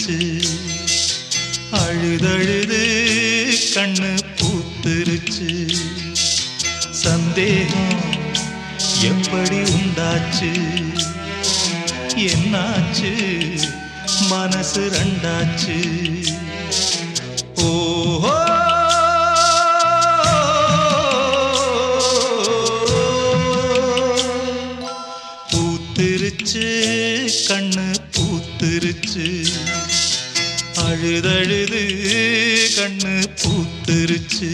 பூத்திருச்சு அழுதழுது கண்ணு பூத்திருச்சு சந்தேகம் எப்படி உண்டாச்சு என்னாச்சு மனசு ரெண்டாச்சு ஓஹோ பூத்திருச்சு கண்ணு பூத்திருச்சு அழுதழுது கண்ணு பூத்திருச்சு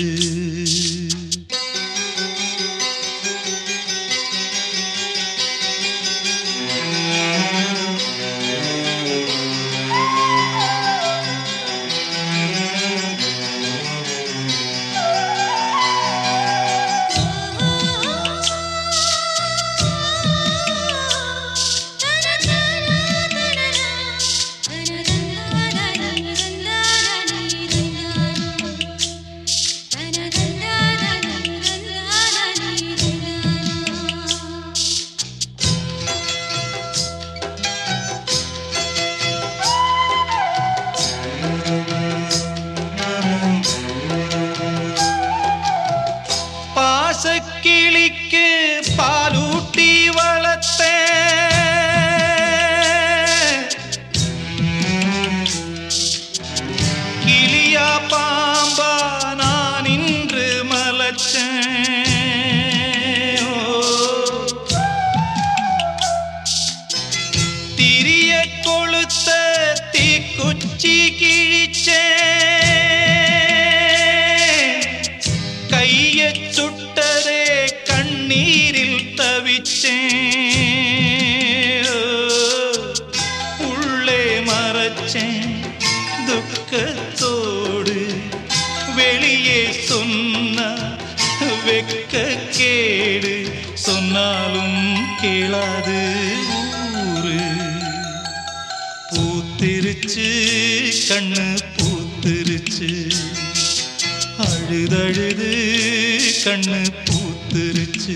பாசக்கிளிக்கு பாலூட்டி வளர்த்தேன் கிளியா பாம்பா நான் இன்று மலச்சேன் ஓ. திரிய கொளுத்த தீக்குச்சி கிழிச்சேன் கைய சுட்டதே கண்ணீரில் தவிச்சேன் உள்ளே மறைச்சேன் துக்கத்தோடு வெளியே சொன்ன வெக்க கேடு சொன்னாலும் கேளாது ஊரு பூத்திருச்சு கண்ணு பூத்திருச்சு அழுதழுது கண்ணு பூத்திருச்சு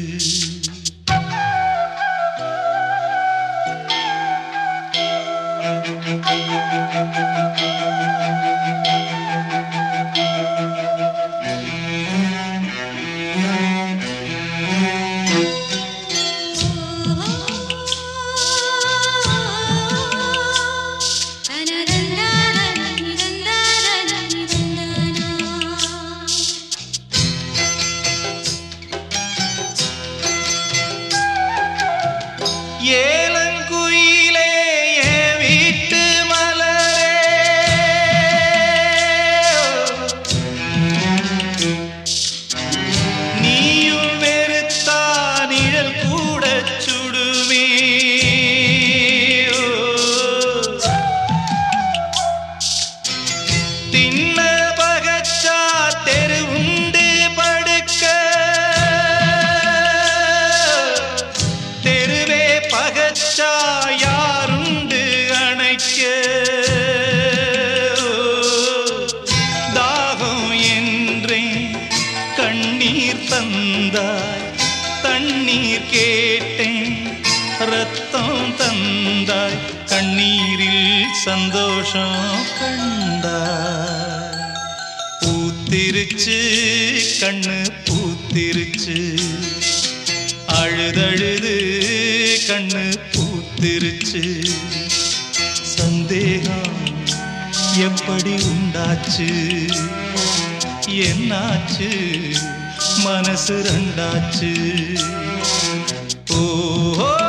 ஏலங்குயிலே என் வீட்டு மலரே நீயும் வெறுத்தா நிழல் கூட சுடுவே தின்ன பகச்சா தெரு உண்டு படுக்க தெருவே பகச்சா யாருண்டு அணைக்க தாகம் என்றேன் கண்ணீர் தந்தாய் தண்ணீர் கேட்டேன் ரத்தம் தந்தாய் கண்ணீரில் சந்தோஷம் கண்டாய் பூத்திருச்சு கண்ணு பூத்திருச்சு அழுதழுது கண்ணு பூத்திருச்சு சந்தேகம் எப்படி உண்டாச்சு என்னாச்சு மனசு ரெண்டாச்சு ஓஹோ